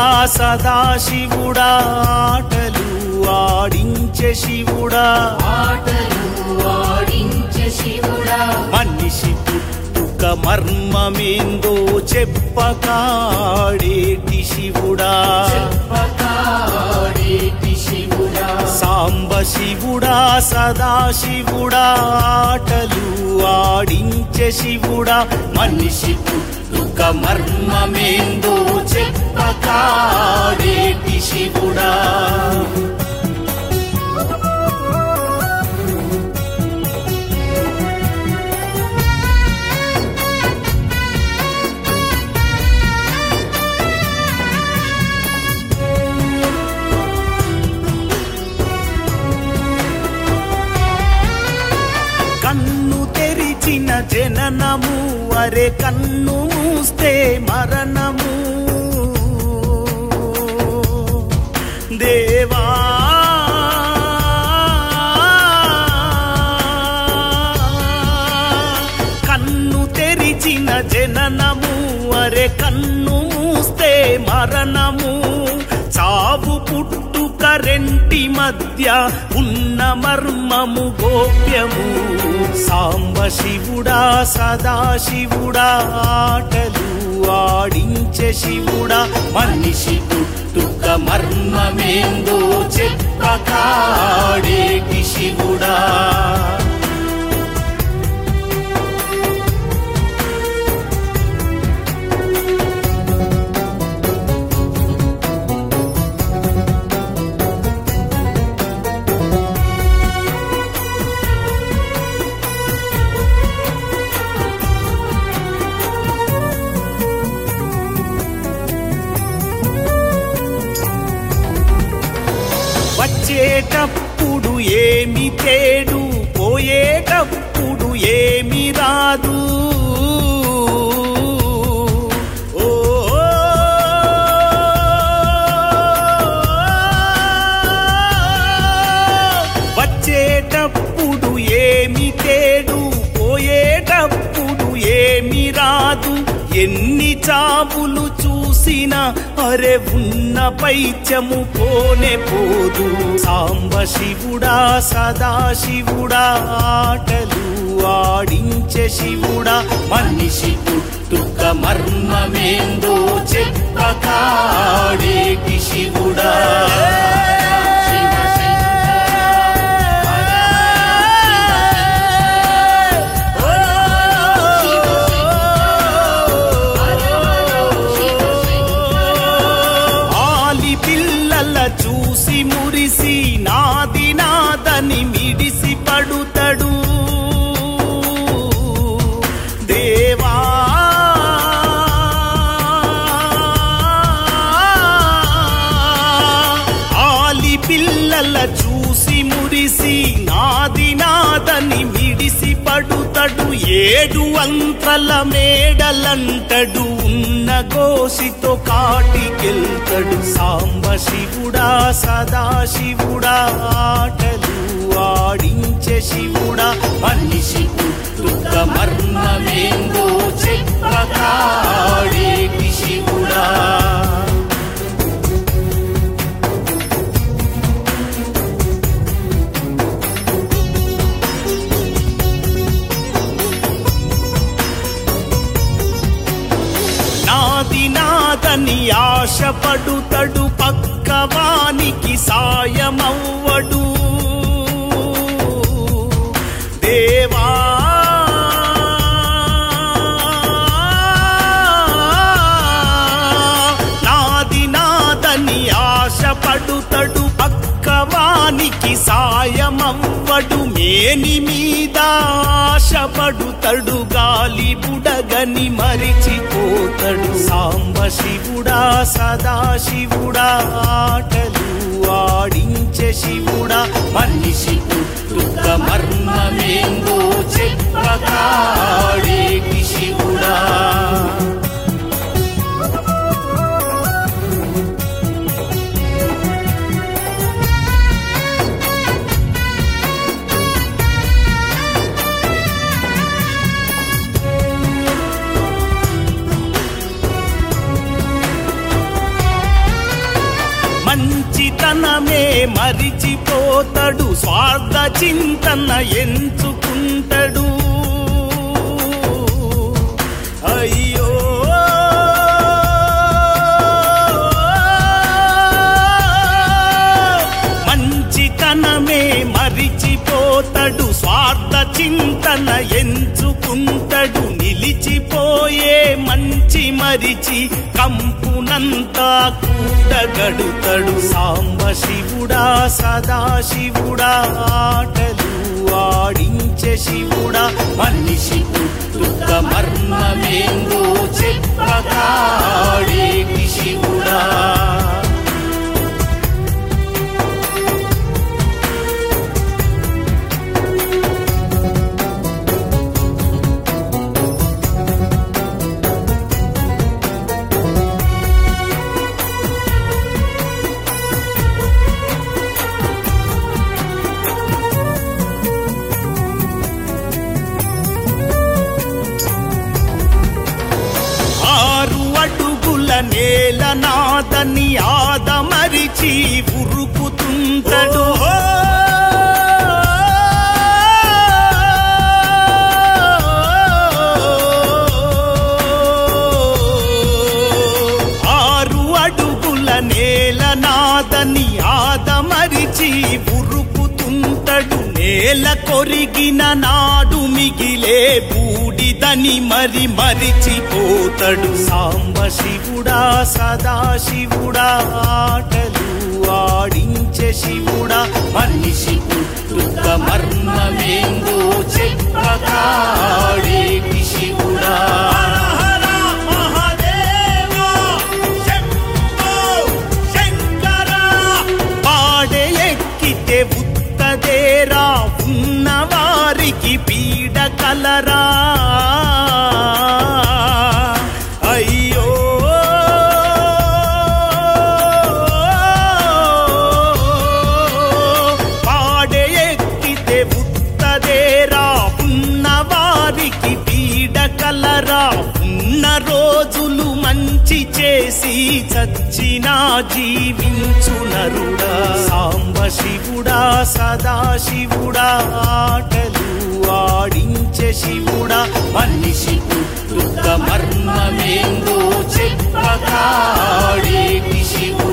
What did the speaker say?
సదాశివుడా ఆటలు ఆడించే శివుడా ఆటలు ఆడించే శివుడా మనిషి పుట్టుక మర్మమేందో చెప్పకాడేటి శివుడా చెప్పకాడేటి శివుడా సాంబ శివుడా సదాశివుడా ఆటలు ఆడించే శివుడా మనిషి పుట్టుక మర్మమేందో చెప్పకాడేటి శివుడా కన్ను తెరిచిన జననము అరే కన్ను మూస్తే మరణము దేవా కన్ను తెరిచిన జననము అరే కన్ను మూస్తే మరణము చావు పుట్టుక రెంటి మధ్య ఉన్న మర్మము గోప్యము సాంబ శివుడా సదాశివుడా ఆటలు ఆడించే శివుడా మనిషి పుట్టుక మర్మమేందో చెప్పకాడేటి శివుడా వచ్చేటప్పుడు ఏమి తేడు పోయేటప్పుడు ఏమి రాదు ఓ వచ్చేటప్పుడు ఏమి తేడు పోయేటప్పుడు ఏమి రాదు ఎన్ని చావులు చూసినా అరే ఉన్న పైచము పోనే పోదు సాంబ శివుడా సదాశివుడా ఆటలు ఆడించే శివుడా మనిషి పుట్టుక మర్మమేందో చెప్పకాడేటి శివుడా శివ ఆలి పిల్లల చూసి మురిసి నాది నాదని మిడిసి పడుతడు దేవా ఆలి పిల్లల చూసి మురిసి నాది నాదని మిడిసి పడుతడు ఏడు అంతల మేడలంటడు ఉన్న గోసితో కాటికెళ్తడు సాంబ శివుడా సదాశివుడా ఆటలు ఆడించే శివుడా మనిషి పుట్టుక మర్మమేందో చెప్పకాడేటి శివుడా నాది నాదని ఆశపడుతడు పక్కవానికి సాయమవ్వడు దేవా నాది నాదని ఆశపడుతడు పక్కవానికి సాయమవ్వడు మేని మీద ఆశపడుతడు గాలి బుడగని మరిచిపోతడు సాంబ శివుడా సదాశివుడా ఆటలు ఆడించే శివుడా మనిషి పుట్టుక మర్మమేందో చెప్పకాడేటి శివుడా మంచితనమే మరిచిపోతాడు స్వార్థ చింతన ఎంచుకుంటాడు అయ్యో మంచితనమే మరిచిపోతాడు స్వార్థ చింతన ఎంచుకుంటాడు నిలిచిపోయే మంచి మరిచి కంపునంతా కూడగడుతాడు సాంబ శివుడా సదా శివుడా ఆటలు ఆడించే శివుడా మనిషి పుట్టుక మర్మమేందో చెప్పకాడేటి శివుడా ఆరు అడుగుల నేల నాదని ఆదమరిచి ఉరుకుతుంటడు ఆరు అడుగుల నేల నాదని ఆదమరిచి ఉరుకుతుంటడు నేల కొరిగిన నాడు మిగిలే బూడిదని మరి మరిచిపోతాడు సాంబ శివుడా సదా శివుడా ఆటలు ఆడించే శివుడా మనిషి పుట్టుక మర్మమేందో చెప్పకాడేటి శివుడా పాడే ఎక్కితే ఉత్తదేరా ఉన్న వారికి పీడ కలరా అయ్యో పాడే ఎక్కితే ఉత్తదేరా ఉన్న వారికి పీడ కలరా ఉన్న రోజులు మంచి చేసి చచ్చినా జీవించు నరుడా సాంబ శివుడా సదా శివుడా ఆటలు ఆడించే శివుడా మనిషి పుట్టుక మర్మమేందో చెప్పకాడేటి శివుడా